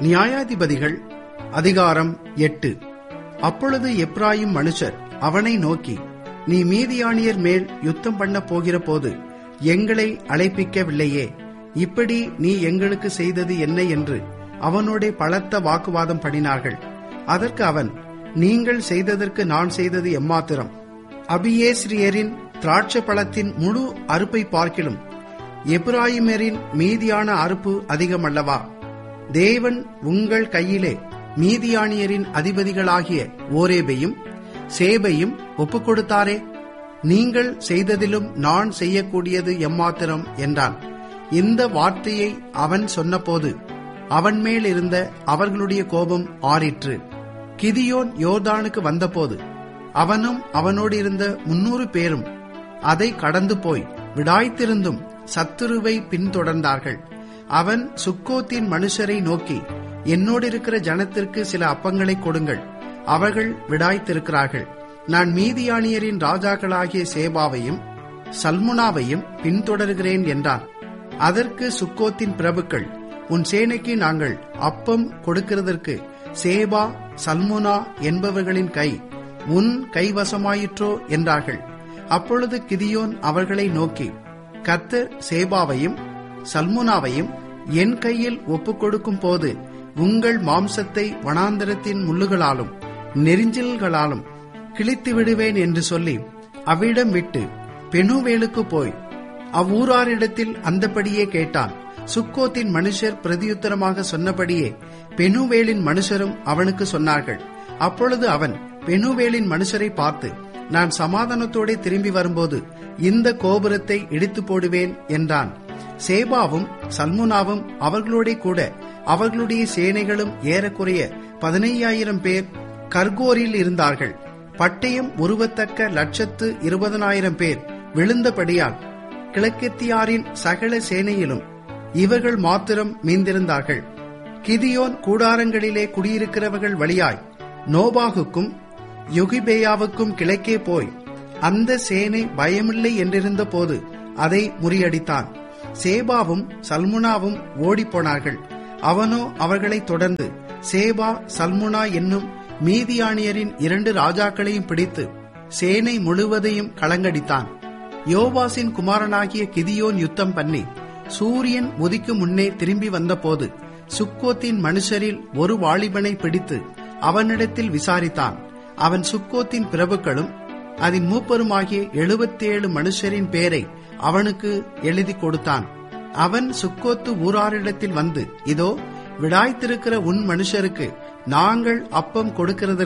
நியாயாதிபதிகள் அதிகாரம் எட்டு அப்பொழுது எப்ராயிம் மனுஷர் அவனை நோக்கி நீ மீதியானியர் மேல் யுத்தம் பண்ண போகிற போது எங்களை அழைப்பிக்கவில்லையே இப்படி நீ எங்களுக்கு செய்தது என்ன என்று அவனோட பலத்த வாக்குவாதம் பண்ணினார்கள் அதற்கு அவன் நீங்கள் செய்ததற்கு நான் செய்தது எம்மாத்திரம் அபியேஸ்ரியரின் திராட்சை பழத்தின் முழு அறுப்பை பார்க்கிலும் எப்ராயிமரின் மீதியான அறுப்பு அதிகமல்லவா தேவன் உங்கள் கையிலே மீதியானியரின் அதிபதிகளாகிய ஓரேபையும் சேபையும் ஒப்புக் கொடுத்தாரே நீங்கள் செய்ததிலும் நான் செய்யக்கூடியது எம்மாத்திரம் என்றான் இந்த வார்த்தையை அவன் சொன்னபோது அவன் மேல் இருந்த அவர்களுடைய கோபம் ஆறிற்று கிதியோன் யோர்தானுக்கு வந்தபோது அவனும் அவனோடு இருந்த முன்னூறு பேரும் அதை கடந்து போய் விடாய்த்திருந்தும் சத்துருவை பின்தொடர்ந்தார்கள் அவன் சுக்கோத்தின் மனுஷரை நோக்கி என்னோடு இருக்கிற ஜனத்திற்கு சில அப்பங்களை கொடுங்கள் அவர்கள் விடாய்த்திருக்கிறார்கள் நான் மீதியானியரின் ராஜாக்களாகிய சேபாவையும் சல்முனாவையும் பின்தொடர்கிறேன் என்றான் அதற்கு சுக்கோத்தின் பிரபுக்கள் உன் சேனைக்கு நாங்கள் அப்பம் கொடுக்கிறதற்கு சேபா சல்முனா என்பவர்களின் கை உன் கைவசமாயிற்றோ என்றார்கள் அப்பொழுது கிதியோன் அவர்களை நோக்கி கத்தர் சேபாவையும் சல்முனாவையும் என் கையில் ஒப்புக் கொடுக்கும் போது உங்கள் மாம்சத்தை வனாந்தரத்தின் முள்ளுகளாலும் நெரிஞ்சில்களாலும் கிழித்து விடுவேன் என்று சொல்லி அவ்விடம் விட்டு பெணுவேலுக்கு போய் அவ்வூராரிடத்தில் அந்தபடியே கேட்டான் சுக்கோத்தின் மனுஷர் பிரதியுத்தரமாக சொன்னபடியே பெணுவேலின் மனுஷரும் அவனுக்கு சொன்னார்கள் அப்பொழுது அவன் பெணுவேலின் மனுஷரை பார்த்து நான் சமாதானத்தோടെ திரும்பி வரும்போது இந்த கோபுரத்தை இடித்து போடுவேன் என்றான் சேபாவும் சல்முனாவும் அவர்களோட கூட அவர்களுடைய சேனைகளும் ஏறக்குறைய பதினையாயிரம் பேர் கர்கோரில் இருந்தார்கள் பட்டயம் உருவத்தக்க லட்சத்து இருபதனாயிரம் பேர் விழுந்தபடியால் கிழக்கத்தியாரின் சகல சேனையிலும் இவர்கள் மாத்திரம் மீந்திருந்தார்கள் கிதியோன் கூடாரங்களிலே குடியிருக்கிறவர்கள் வழியாய் நோபாகுக்கும் யுகிபேயாவுக்கும் கிழக்கே போய் அந்த சேனை பயமில்லை என்றிருந்த போது அதை முறியடித்தான் சேபாவும் சல்முனாவும் ஓடிப்போனார்கள் அவனோ அவர்களை தொடர்ந்து சேபா சல்முனா என்னும் மீதியானியரின் இரண்டு ராஜாக்களையும் பிடித்து சேனை முழுவதையும் களங்கடித்தான் யோவாசின் குமாரனாகிய கிதியோன் யுத்தம் பண்ணி சூரியன் உதிக்கும் முன்னே திரும்பி வந்தபோது சுக்கோத்தின் மனுஷரில் ஒரு வாலிபனை பிடித்து அவனிடத்தில் விசாரித்தான் அவன் சுக்கோத்தின் பிரபுக்களும் அதன் மூப்பருமாகிய எழுபத்தேழு மனுஷரின் பேரை அவனுக்கு எழுதி கொடுத்தான் அவன் சுக்கோத்து ஊராரிடத்தில் வந்து இதோ விடாய்த்திருக்கிற உன் மனுஷருக்கு நாங்கள் அப்பம் கொடுக்கிறது